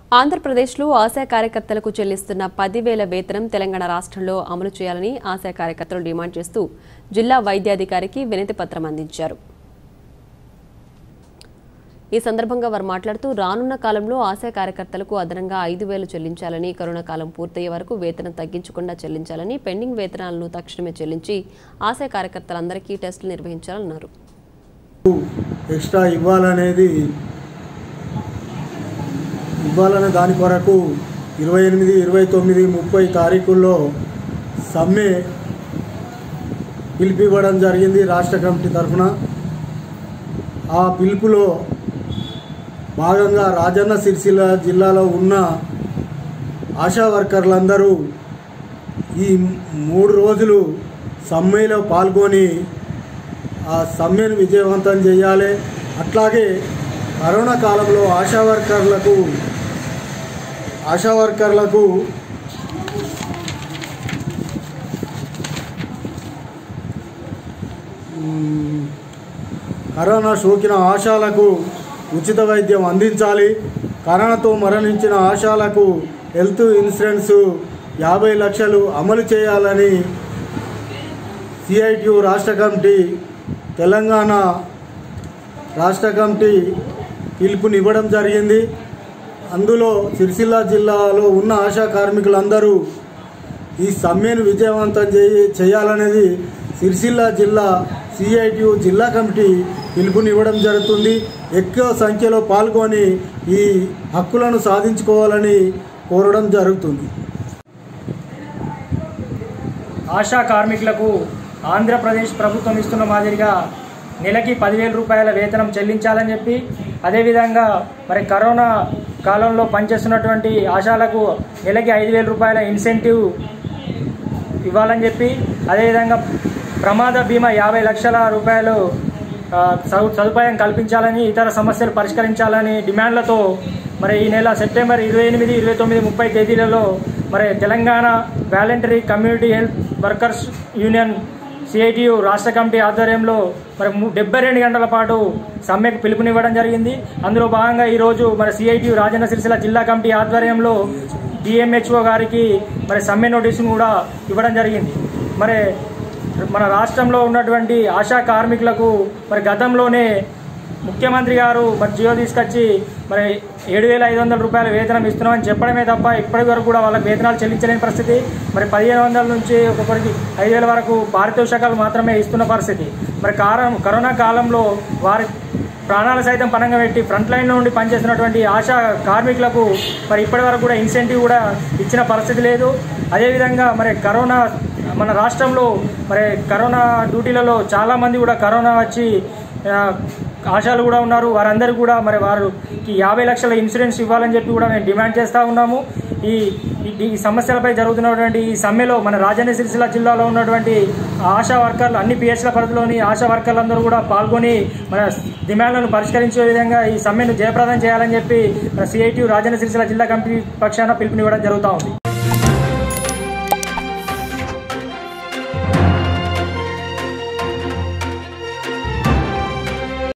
ఆంధ్రప్రదేశ్లో ఆశా కార్యకర్తలకు చెల్లిస్తున్న పదివేల వేతనం తెలంగాణ రాష్ట్రంలో అమలు చేయాలని ఆశా కార్యకర్తలు డిమాండ్ చేస్తూ జిల్లా వైద్యాధికారికి వినతి పత్రం అందించారు ఈ సందర్భంగా వారు మాట్లాడుతూ రానున్న కాలంలో ఆశా కార్యకర్తలకు అదనంగా ఐదు వేలు చెల్లించాలని కరోనా కాలం పూర్తయ్యే వరకు వేతనం తగ్గించకుండా చెల్లించాలని పెండింగ్ వేతనాలను తక్షణమే చెల్లించి ఆశా కార్యకర్తలందరికీ టెస్టులు నిర్వహించాలన్నారు ఎక్స్ట్రా ఇవ్వాలనేది ఇవ్వాలనే దాని కొరకు ఇరవై ఎనిమిది ఇరవై తొమ్మిది ముప్పై తారీఖుల్లో సమ్మె పిలిపివ్వడం జరిగింది రాష్ట్ర కమిటీ తరఫున ఆ పిలుపులో భాగంగా రాజన్న సిరిసిల్ల జిల్లాలో ఉన్న ఆశా వర్కర్లందరూ ఈ మూడు రోజులు సమ్మెలో పాల్గొని ఆ సమ్మెను విజయవంతం చేయాలి అట్లాగే కరోనా కాలంలో ఆశా వర్కర్లకు ఆశా వర్కర్లకు మ్, కరోనా సోకిన ఆశాలకు ఉచిత వైద్యం అందించాలి కరోనాతో మరణించిన ఆశాలకు హెల్త్ ఇన్సూరెన్స్ యాభై లక్షలు అమలు చేయాలని సిఐటియు రాష్ట్ర కమిటీ తెలంగాణ రాష్ట్ర కమిటీ పిలుపునివ్వడం జరిగింది అందులో సిరిసిల్ల జిల్లాలో ఉన్న ఆశా కార్మికులందరూ ఈ సమ్మెను విజయవంతం చేయ చేయాలనేది సిరిసిల్ల జిల్లా సిఐటియు జిల్లా కమిటీ పిలుపునివ్వడం జరుగుతుంది ఎక్కువ సంఖ్యలో పాల్గొని ఈ హక్కులను సాధించుకోవాలని కోరడం జరుగుతుంది ఆశా కార్మికులకు ఆంధ్రప్రదేశ్ ప్రభుత్వం ఇస్తున్న మాదిరిగా నెలకి పదివేల రూపాయల వేతనం చెల్లించాలని చెప్పి అదేవిధంగా మరి కరోనా కాలంలో పనిచేస్తున్నటువంటి ఆశాలకు నెలకి ఐదు వేల రూపాయల ఇన్సెంటివ్ ఇవ్వాలని చెప్పి అదేవిధంగా ప్రమాద బీమా యాభై లక్షల రూపాయలు ఆ, సదు- సదుపాయం కల్పించాలని ఇతర సమస్యలు పరిష్కరించాలని డిమాండ్లతో మరి ఈ నెల సెప్టెంబర్ ఇరవై ఎనిమిది ఇరవై తొమ్మిది ముప్పై తేదీలలో మరి Telangana voluntary community health workers union CITU రాష్ట్ర కమిటీ ఆధ్వర్యంలో మరి ము- డెబ్బై రెండు గంటల పాటు సమ్మెకు పిలుపునివ్వడం జరిగింది అందులో భాగంగా ఈరోజు మరి సిఐటియు రాజన్న సిరిసిల్ల జిల్లా కమిటీ ఆధ్వర్యంలో డిఎంహెచ్ఓ గారికి మరి సమ్మె నోటీసును కూడా ఇవ్వడం జరిగింది మరి మన రాష్ట్రంలో ఉన్నటువంటి ఆశా కార్మికులకు మరి గతంలోనే ముఖ్యమంత్రి గారు మరి జియో తీసుకొచ్చి మరి ఏడు వేల ఐదు వందల రూపాయల వేతనం ఇస్తున్నామని చెప్పడమే తప్ప ఇప్పటి వరకు కూడా వాళ్ళకి వేతనాలు చెల్లించలేని పరిస్థితి మరి పదిహేను వందల నుంచి ఒక్కొక్కరికి ఐదు వేల వరకు పారితోషికాలు మాత్రమే ఇస్తున్న పరిస్థితి మరి కారం కరోనా కాలంలో వారి ప్రాణాలు సైతం పనంగా పెట్టి ఫ్రంట్ లైన్లో ఉండి పనిచేస్తున్నటువంటి ఆశా కార్మికులకు మరి ఇప్పటి వరకు కూడా ఇన్సెంటివ్ కూడా ఇచ్చిన పరిస్థితి లేదు అదేవిధంగా మరి కరోనా మన రాష్ట్రంలో మరి కరోనా డ్యూటీలలో చాలామంది కూడా కరోనా వచ్చి ఆ, ఆశాలు కూడా ఉన్నారు వారందరూ కూడా మరి వారికి యాభై లక్షల ఇన్సూరెన్స్ ఇవ్వాలని చెప్పి కూడా మేము డిమాండ్ చేస్తూ ఉన్నాము ఈ ఈ- ఈ సమస్యలపై జరుగుతున్నటువంటి ఈ సమ్మెలో మన రాజన్న సిరిసిల్ల జిల్లాలో ఉన్నటువంటి ఆశా వర్కర్లు అన్ని పిహెచ్ల పరిధిలోని ఆశా వర్కర్లందరూ కూడా పాల్గొని మన డిమాండ్లను పరిష్కరించే విధంగా ఈ సమ్మెను జయప్రదం చేయాలని చెప్పి మన సిఐటి రాజన్న సిరిసిల్ల జిల్లా కమిటీ పక్షాన పిలుపునివ్వడం జరుగుతూ ఉంది